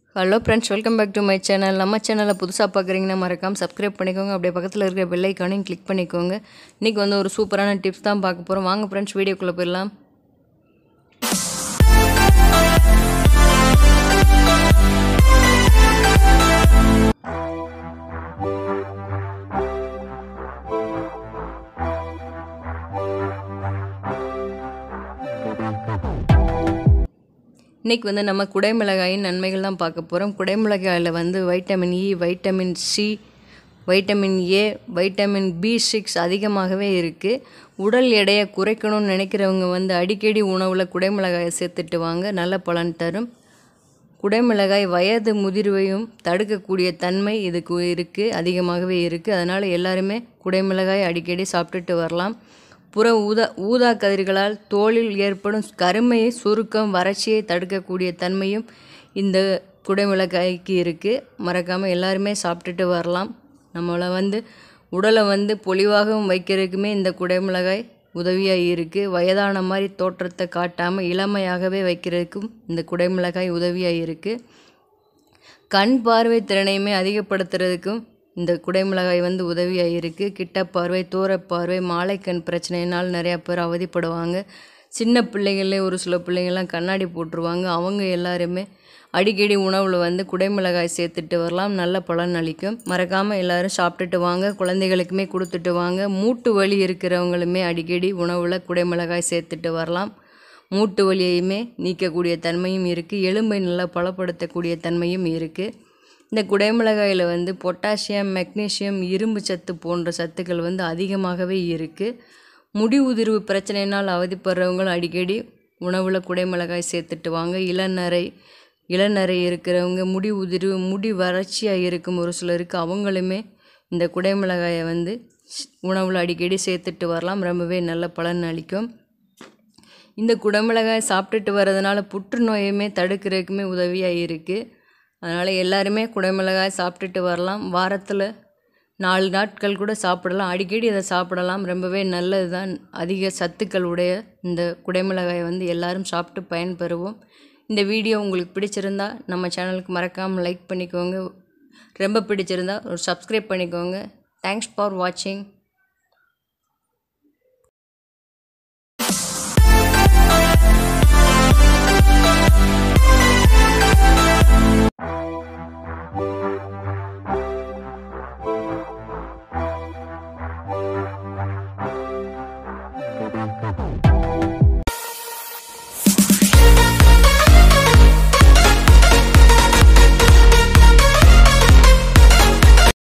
hello friends welcome back to my channel நம்ம சேனலை புதுசாக பார்க்குறீங்கன்னா மறக்காமல் சப்ஸ்கிரைப் பண்ணிக்கோங்க அப்படியே பக்கத்தில் இருக்கிற பெல் ஐக்கானையும் கிளிக் பண்ணிக்கோங்க இன்றைக்கி வந்து ஒரு சூப்பரான டிப்ஸ் தான் பார்க்க போகிறோம் வாங்க ஃப்ரெண்ட்ஸ் வீடியோக்குள்ளே போயிடலாம் இன்றைக்கி வந்து நம்ம குடைமிளகாயின் நன்மைகள் தான் பார்க்க போகிறோம் குடைமிளகாயில் வந்து vitamin E vitamin C vitamin A vitamin B six அதிகமாகவே இருக்குது உடல் எடையை குறைக்கணும்னு நினைக்கிறவங்க வந்து அடிக்கடி உணவில் குடைமிளகாயை சேர்த்துட்டு வாங்க நல்ல பலன் தரும் குடைமிளகாய் வயது முதிர்வையும் தடுக்கக்கூடிய தன்மை இதுக்கு இருக்குது அதிகமாகவே இருக்குது அதனால் எல்லாருமே குடைமிளகாய் அடிக்கடி சாப்பிட்டுட்டு வரலாம் புற ஊதா ஊதா கதிர்களால் தோலில் ஏற்படும் கருமையை சுருக்கம் வறட்சியை தடுக்கக்கூடிய தன்மையும் இந்த குடைமிளகாய்க்கு இருக்குது மறக்காமல் எல்லாருமே சாப்பிட்டுட்டு வரலாம் நம்மளை வந்து உடலை வந்து பொலிவாகவும் வைக்கிறதுக்குமே இந்த குடைமிளகாய் உதவியாக இருக்குது வயதான மாதிரி தோற்றத்தை காட்டாமல் இளமையாகவே வைக்கிறதுக்கும் இந்த குடைமிளகாய் உதவியாக இருக்குது கண் பார்வை திறனையுமே அதிகப்படுத்துறதுக்கும் இந்த குடைமிளகாய் வந்து உதவியாக இருக்குது கிட்ட பார்வை தூரப்பார்வை மாலைக்கண் பிரச்சனையினால் நிறையா பேர் அவதிப்படுவாங்க சின்ன பிள்ளைங்களே ஒரு சில பிள்ளைங்கள்லாம் கண்ணாடி போட்டுருவாங்க அவங்க எல்லாருமே அடிக்கடி உணவில் வந்து குடைமிளகாய் சேர்த்துட்டு வரலாம் நல்ல பலன் அளிக்கும் மறக்காமல் எல்லோரும் சாப்பிட்டுட்டு வாங்க குழந்தைகளுக்குமே கொடுத்துட்டு வாங்க மூட்டு வலி இருக்கிறவங்களுமே அடிக்கடி உணவில் குடைமிளகாய் சேர்த்துட்டு வரலாம் மூட்டு வலியையுமே நீக்கக்கூடிய தன்மையும் இருக்குது எலும்பை நல்லா பலப்படுத்தக்கூடிய தன்மையும் இருக்குது இந்த குடைமிளகாயில் வந்து பொட்டாசியம் மெக்னீசியம் இரும்பு சத்து போன்ற சத்துக்கள் வந்து அதிகமாகவே இருக்குது முடி உதிர்வு பிரச்சனையினால் அவதிப்படுறவங்களும் அடிக்கடி உணவில் குடைமிளகாய் சேர்த்துட்டு வாங்க இளநரை இளநரை இருக்கிறவங்க முடி உதிர்வு முடி வறட்சியாக இருக்கும் ஒரு சிலருக்கு அவங்களுமே இந்த குடைமிளகாயை வந்து உணவில் அடிக்கடி சேர்த்துட்டு வரலாம் ரொம்பவே நல்ல பலன் அளிக்கும் இந்த குடமிளகாய் சாப்பிட்டுட்டு வர்றதுனால புற்றுநோயுமே தடுக்கிறதுக்குமே உதவியாக இருக்குது அதனால் எல்லாருமே குடமிளகாய் சாப்பிட்டுட்டு வரலாம் வாரத்தில் நாலு நாட்கள் கூட சாப்பிடலாம் அடிக்கடி அதை சாப்பிடலாம் ரொம்பவே நல்லது தான் அதிக சத்துக்கள் உடைய இந்த குடைமிளகாயை வந்து எல்லாரும் சாப்பிட்டு பயன்பெறுவோம் இந்த வீடியோ உங்களுக்கு பிடிச்சிருந்தா நம்ம சேனலுக்கு மறக்காமல் லைக் பண்ணிக்கோங்க ரொம்ப பிடிச்சிருந்தா ஒரு சப்ஸ்கிரைப் பண்ணிக்கோங்க தேங்க்ஸ் ஃபார் வாட்சிங்